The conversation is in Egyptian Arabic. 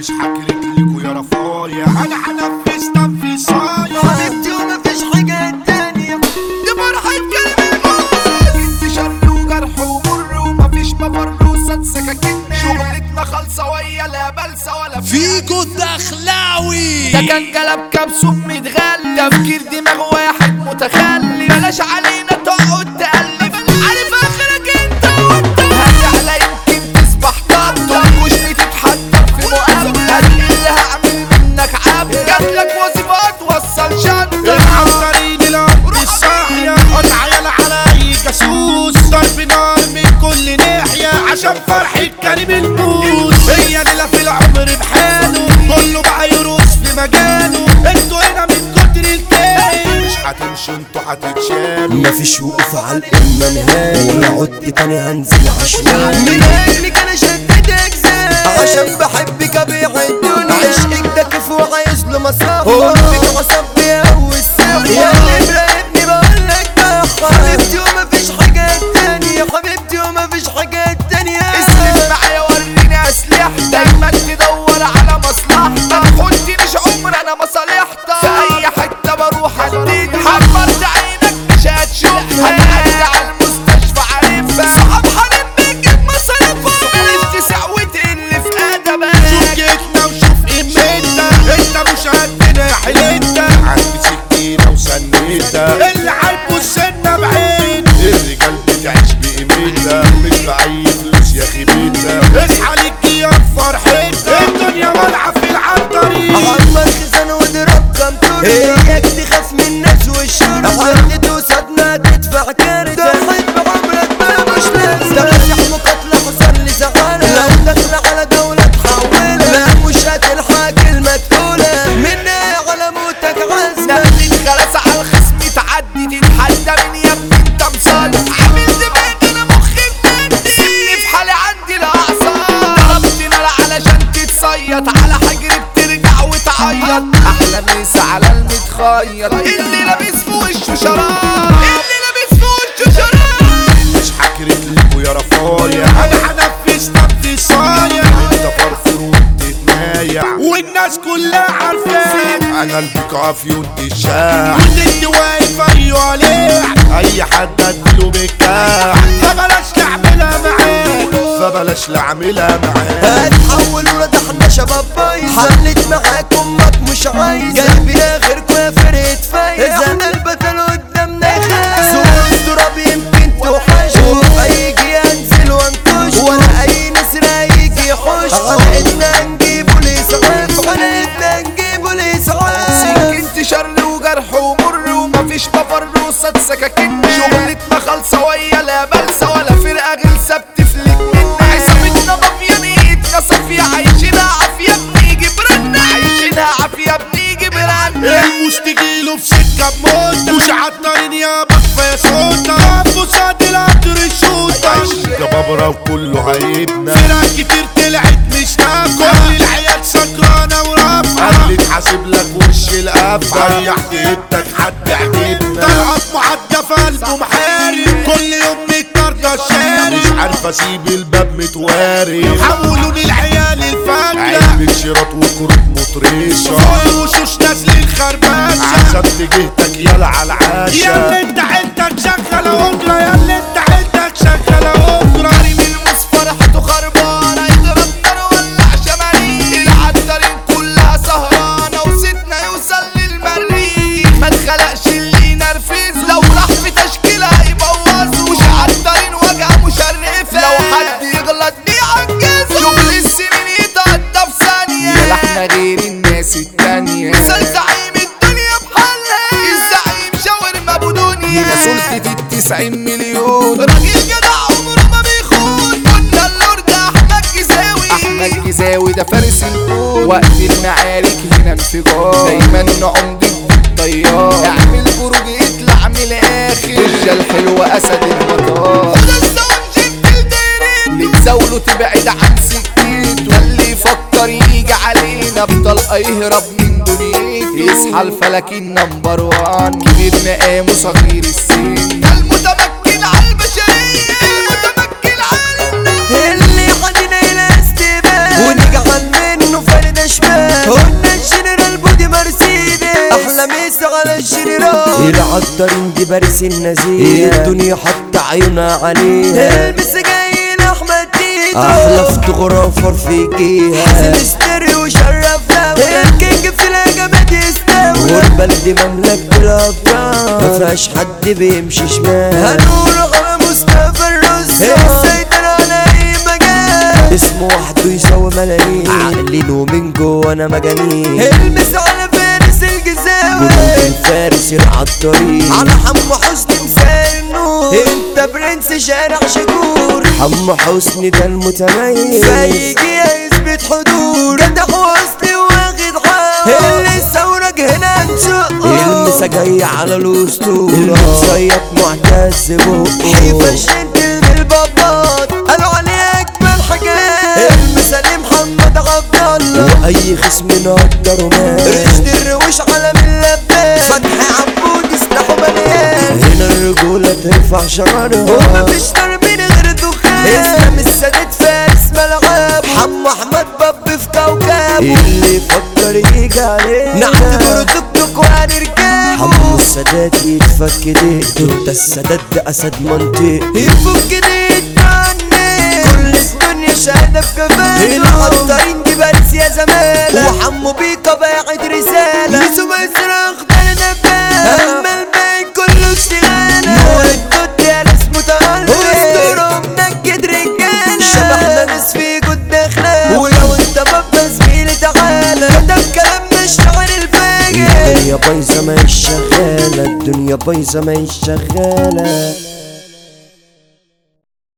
مش حكيت لكوا يا رفايا انا هنفذ تنفيذايا حبيبتي ومفيش حاجة تانية دي فرحة كلمة انت شر وجرح ومر ومفيش مفر وسط سكاكين شغلتنا خالصة ويا لا بلسة ولا فيجو الدخلاوي ده كان قلب كبسوم متغلي تفكير دماغ واحد متخلي بلاش علينا تقعد تألف عارف اخرك انت وانت هتعلى يمكن تصبح طب مش بتتحطم في مقابلة اللي هعمل منك عبد جاتلك وظيفة توصل شنطة العنصرين الارض الصاحية قطع يلا على اي جاسوس ضرب نار من كل ناحية عشان فرحة كريم الموس هي ليلة في العمر بحاله كله بقى يروس في مجاله انتوا هنا من كتر الكيل مش هتمشوا انتوا هتتشالوا مفيش وقوف على القمة نهائي ولا عد تاني هنزل عشوائي من اجلك انا شديت اجزاء عشان بحبك ابيع الدنيا عشقك ده كيف وعايز له مصاف امك عصبي قوي الساحة يا اللي مراقبني بقول لك حبيبتي ومفيش حاجة تانية حبيبتي ومفيش حاجة تانية اسلم معايا وريني اسلحة دايما تدور على مصلحتك ما تخدنيش عمر انا مصالحتك في اي حتة بروح اديك حمرت عينك مش هتشوفها هتعدي على المستشفى عارفها صحاب حريم بيجيب مصاريفها بلاش تسعوت اللي في ادبك شوف جيتنا وشوف قيمتنا انت مش قدنا يا حلتنا عندي سكينة وسنيتها اللي هيبص لنا بعين الرجال بتعيش بقيمتها مش بأي فلوس يا خيبتها اصحى ليك يا فرحتها الدنيا والعة في العنطريق عمر خزان واضرب كم تربة اياك تخاف من الناس والشرطة حد توسدنا تدفع كارثة ضحيت بعمرك ما مش لازم ترجع مقاتلة حصل لي زعانة لو داخلة على دولة تحولها لا مش هتلحق كلمة تقولها منها على موتك عزمة نقلت خلاص على الخصم تعدي تتحدى من يا ابني انت مصالح عامل دماغ انا مخي مندي سيبني في حالي عندي الاعصاب ضربت نار علشان تتصيط على حجري بترجع وتعيط احلى مسا على المتخيط اللي لابس في وشه شراب اللي لابس في وشه شراب مش حكرت لكوا يا رفايا انا هنفذ تنفيذايا انت فرفور وبتتمايع والناس كلها عارفاك انا البقعة في يد الشاع والنت واقف ايوه ليه اي حد اديله بالكاع فبلاش نعملها معاك فبلاش نعملها معاك هتحول ولاد احنا شباب بايظ حلت معاك امك مش عايزه قلبي اخركوا يا فرقه فايزه احنا البطل قدامنا يخاف سوق التراب يمكن توحش هيجي انزل وانكش ولا اي نسر هيجي يحوش حلقتنا نجيبه لاسعاف حلقتنا نجيبه لاسعاف سكنت شر وجرح ومر ومفيش مفر وسط سكاكين شغلتنا خالصة ويا لا بلسة ولا فرقة غلسة بتفلت منا عصابتنا مافيا نيتنا صافية عايشينها عافية بنيجي برنا عايشينها عافية بنيجي برنا الموس تجيله في سكة بموتة مش عطارين يا بكفى صوتة ابو سعد القطر الشوطة جبابرة وكله هيبنا فرق كتير طلعت مش نافعة كل العيال سكرانة ورافعة قال تحاسب لك وش القفة ريحت ايدك حد عجبنا طلعت معدة في قلبه محارب كل يوم متطردة الشارع مش عارف اسيب الباب متواري حولوني العيال الفجرة علبة شراط وكروت مطرشة فوق الوشوش نازل الخربشة عزمت جهتك يلا على العاشة يا اللي انت عيلتك شغالة أجرة يا اللي انت عيلتك شغالة أجرة كريم الموس فرحته خربانة يضرب نار ولع شماريخ العطارين كلها سهرانة وستنا يوصل للمريخ ما اتخلقش اللي ينرفز لو راح في تشكيلة هيبوظه مش عطارين وجهة مشرفة لو حد يغلط بيعجزه شغل السنين يتقضى في ثانية احنا غير الناس التانية مثال زعيم الدنيا بحالها الزعيم شاورما ابو دنيا هنا سلطة التسعين مليون راجل جدع عمره ما بيخون قلنا اللورد احمد جزاوي احمد جزاوي ده فارس الكون وقت المعارك هنا انفجار دايما نعوم ضد الطيار اعمل بروج اطلع من الاخر الرجال حلوة اسد المطار بتزاوله تبعد عن سكته اللي يفكر يجي علينا بطلقة يهرب من دنيته يصحى الفلكين نمبر وان كبير مقامه صغير السن ده المتمكن على البشرية المتمكن على الناس اللي خدنا الى استبان ونجعل منه فرد العطارين دي باريس النزيه الدنيا حط عيونها عليها البس جاي لاحمد تيتو احلى فوتوغرافر فيكيها مستري وشرف دولة الكينج في الهجمات يستولى والبلد مملكة الابطال ما فيهاش حد بيمشي شمال هنقول على مصطفى الرصة السيطرة على اي مجال اسمه وحده يساوي ملايين عاقلين ومن جوه انا مجانين المس على فارس الجزاوي جنود الفارس العطارين على حمو حسني مثال النور انت برنس شارع شكور حمو حسني ده المتميز فيجي يثبت حضور جدع واصلي واخد حق اللي ثورك هنا نشقه المسا جاي على الاسطورة المتصيط معتز حيفا بقه الجنتل بالبابات قالوا عليه اجمل حاجات المثالي محمد عبد الله واي خصم نقدر مال رشد الروش على من لبان فتحي عبود سلاحه مليان هنا الرجولة ترفع شعرها ومفيش ضرب من غير دخان اسلام السادات فارس ملعب حمو احمد باب في كوكب اللي يفكر يجي علينا نعتبره توك توك وهنركبه حمو السادات يتفك دقته ده السادات ده اسد منطقي يفك ايديك عني كل الدنيا شاهدة في كفاله العطارين دي باريس يا زمالة وحمو بيكا باعت رسالة يسو مصر اخضر نبات اما الباقي كله اشتغالة نور الدود يا ناس متألق واسطورة منجد رجالة شبحنا ناس في جود داخلة ولو انت بابا زميلي تعالى كتب كلام مش شعر الفاجر الدنيا بايظة ما هيش شغالة الدنيا بايظة ما هيش شغالة